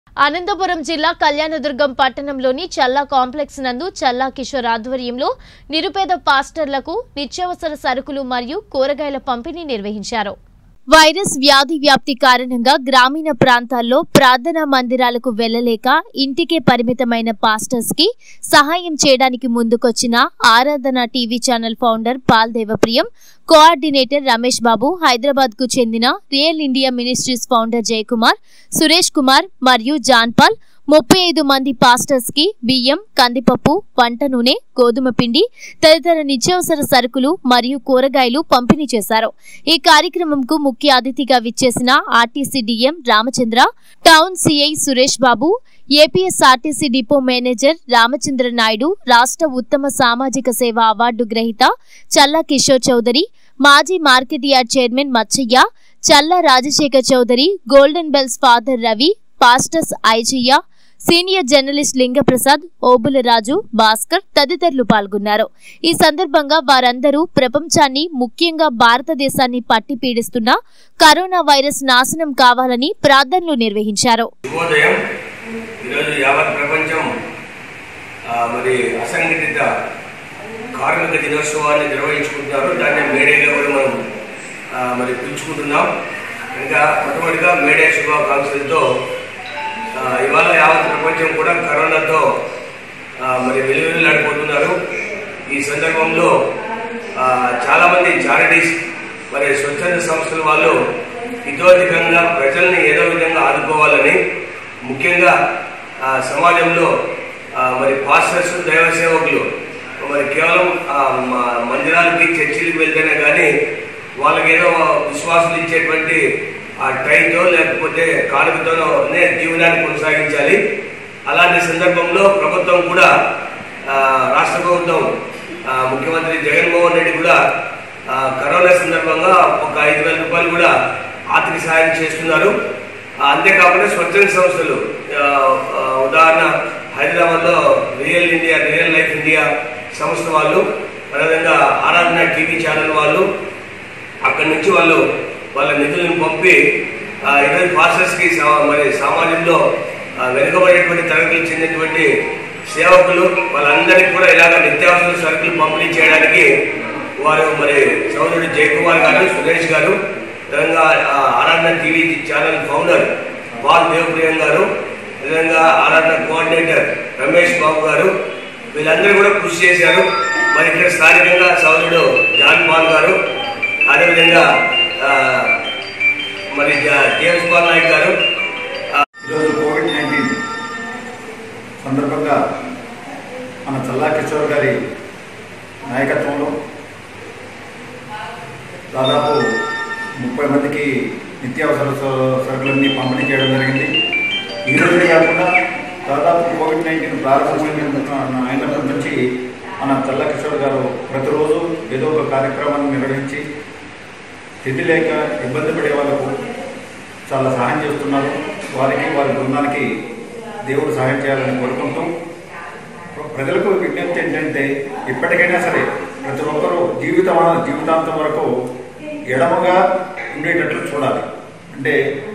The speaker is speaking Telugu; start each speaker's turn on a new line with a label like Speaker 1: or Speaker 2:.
Speaker 1: అనంతపురం జిల్లా కళ్యాణదుర్గం పట్టణంలోని చల్లా కాంప్లెక్స్ నందు చల్లా కిషోర్ ఆధ్వర్యంలో నిరుపేద పాస్టర్లకు నిత్యావసర సరుకులు మరియు కూరగాయల పంపిణీ నిర్వహించారు వైరస్ వ్యాధి వ్యాప్తి కారణంగా గ్రామీణ ప్రాంతాల్లో ప్రార్థనా మందిరాలకు వెళ్లలేక ఇంటికే పరిమితమైన పాస్టర్స్ కి సహాయం చేయడానికి ముందుకొచ్చిన Aradhana TV channel founder Paul Devapriyam coordinator Ramesh Babu Hyderabad కు చెందిన Real India Ministries founder Jayakumar Suresh Kumar మరియు జాన్పాల్ ముప్పై ఐదు మంది పాస్టర్స్ కి బియ్యం కందిపప్పు వంట నూనె గోధుమ పిండి తదితర నిత్యావసర సరుకులు మరియు కూరగాయలు పంపిణీ చేశారు ఈ కార్యక్రమంకు ముఖ్య అతిథిగా విచ్చేసిన RTC DM Ramachandra town CI Suresh Babu APSRTC depot manager Ramachandra Naidu రాష్ట్ర ఉత్తమ సామాజిక సేవ అవార్డు గ్రహీత చల్లా కిషోర్ చౌదరి మాజీ market yard chairman Machaiah Challa Rajasekhar Chowdary Golden Bells Father Ravi pastors Aijayya senior journalist Lingaprasad Obula Raju Bhaskar తదితరులు పాల్గొన్నారు ఈ సందర్భంగా వారందరూ ప్రపంచాన్ని ముఖ్యంగా భారతదేశాన్ని పట్టి పీడిస్తున్న కరోనా వైరస్ నాశనం కావాలని ప్రార్థనలు నిర్వహించారు
Speaker 2: శుభోదయం ఈరోజు యావత్ ప్రపంచం ఆ, మరి అసంఘటిత కార్మిక దినోత్సవాన్ని నిర్వహించుకుంటున్నారు దాన్ని మేడేగా కూడా మనం ఆ, మరి పిలుచుకుంటున్నాం ఇంకా మొట్టమొదటిగా మేడే శుభాకాంక్షలతో ఆ, ఇవాళ యావత్ ప్రపంచం కూడా కరోనాతో ఆ, మరి వెలువెల్లాడిపోతున్నారు ఈ సందర్భంలో ఆ, చాలామంది చారిటీస్ మరి స్వచ్ఛంద సంస్థల వాళ్ళు ఇతోధికంగా ప్రజల్ని ఏదో విధంగా ఆదుకోవాలని ముఖ్యంగా ఆ, సమాజంలో ఆ, మరి పాస్టర్స్ దైవ సేవకులు మరి కేవలం ఆ, మ- మందిరాలకి చర్చిలకు వెళ్తేనే కానీ వాళ్ళకి ఏదో విశ్వాసులు ఇచ్చేటువంటి ఆ టైంతో లేకపోతే కానుకతోనే జీవనాన్ని కొనసాగించాలి అలాంటి సందర్భంలో ప్రభుత్వం కూడా ఆ, రాష్ట్ర ప్రభుత్వం ఆ, ముఖ్యమంత్రి జగన్మోహన్ రెడ్డి కూడా ఆ, కరోనా సందర్భంగా ఒక ఐదు వేల రూపాయలు కూడా ఆర్థిక సహాయం చేస్తున్నారు ఆ, అంతేకాకుండా స్వచ్ఛంద సంస్థలు ఆ, ఆ, ఉదాహరణ హైదరాబాద్లో Real India Real Life India సంస్థ వాళ్ళు అదేవిధంగా ఆరాధన టీవీ ఛానల్ వాళ్ళు అక్కడి నుంచి వాళ్ళు వాళ్ళ నిధులను పంపి ఆ, ఈరోజు పాస్టర్స్కి సా- మరి సమాజంలో ఆ, వెనుకబడేటువంటి తరగతులు చెందినటువంటి సేవకులు వాళ్ళందరికీ కూడా ఇలాగ నిత్యావసర సరుకులు పంపిణీ చేయడానికి వారు మరి సోదరుడు జయకుమార్ గారు సురేష్ గారు విధంగా ఆ, Aradhana TV channel founder Paul Devapriyam గారు విధంగా ఆరాధన కోఆర్డినేటర్ రమేష్ బాబు గారు వీళ్ళందరూ కూడా కృషి చేశారు మరి ఇక్కడ స్థానికంగా సోదరుడు జాన్ పాల్ గారు అదేవిధంగా ఆ, మరి జా- జేమ్స్ పాల్ నాయక్ గారు
Speaker 3: ఈరోజు కోవిడ్ నైన్టీన్ సందర్భంగా మన చల్లా కిషోర్ గారి నాయకత్వంలో దాదాపు ముప్పై మందికి నిత్యావసర స- సరుకులన్నీ పంపిణీ చేయడం జరిగింది ఈ రోజే కాకుండా దాదాపు కోవిడ్ నైన్టీన్ ప్రారంభమైన అయినప్పటి నుంచి మన చల్లా కిషోర్ గారు ప్రతిరోజు ఏదో ఒక కార్యక్రమాన్ని నిర్వహించి తిండి లేక ఇబ్బంది పడే వాళ్ళకు చాలా సహాయం చేస్తున్నారు వారికి వారి బృందానికి దేవుడు సహాయం చేయాలని కోరుకుంటూ ప్రజలకు విజ్ఞప్తి ఏంటంటే ఇప్పటికైనా సరే ప్రతి ఒక్కరూ జీవితం జీవితాంతం వరకు ఎడమగా ఉండేటట్లు చూడాలి అంటే